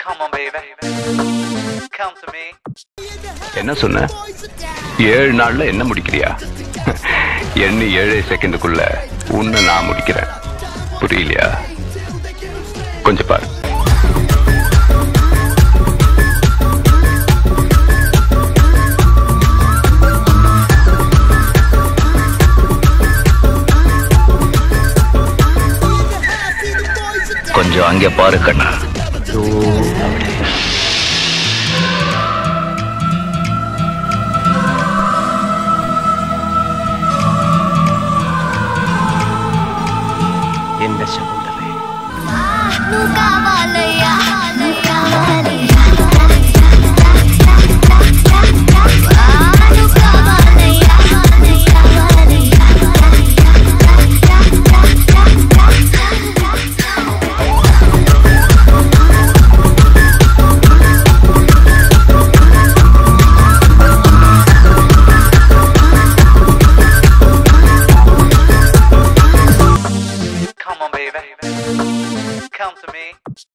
Come on, baby. Come to me. என்ன சொன்ன ஏழு நாள்ல என்ன முடிக்கிறியா எண்ணி ஏழு செகண்டுக்குள்ள உன்னை நான் முடிக்கிறேன் புரியலையா கொஞ்சம் பாரு கொஞ்சம் அங்கே பாரு கண்ணா എന്റെ ശകുന്തളെ నువ్వు కావాలయ్యా నువ్వు కావాలయ్యా నువ్వు కావాలయ్యా నువ్వు Come on, baby. Come to me.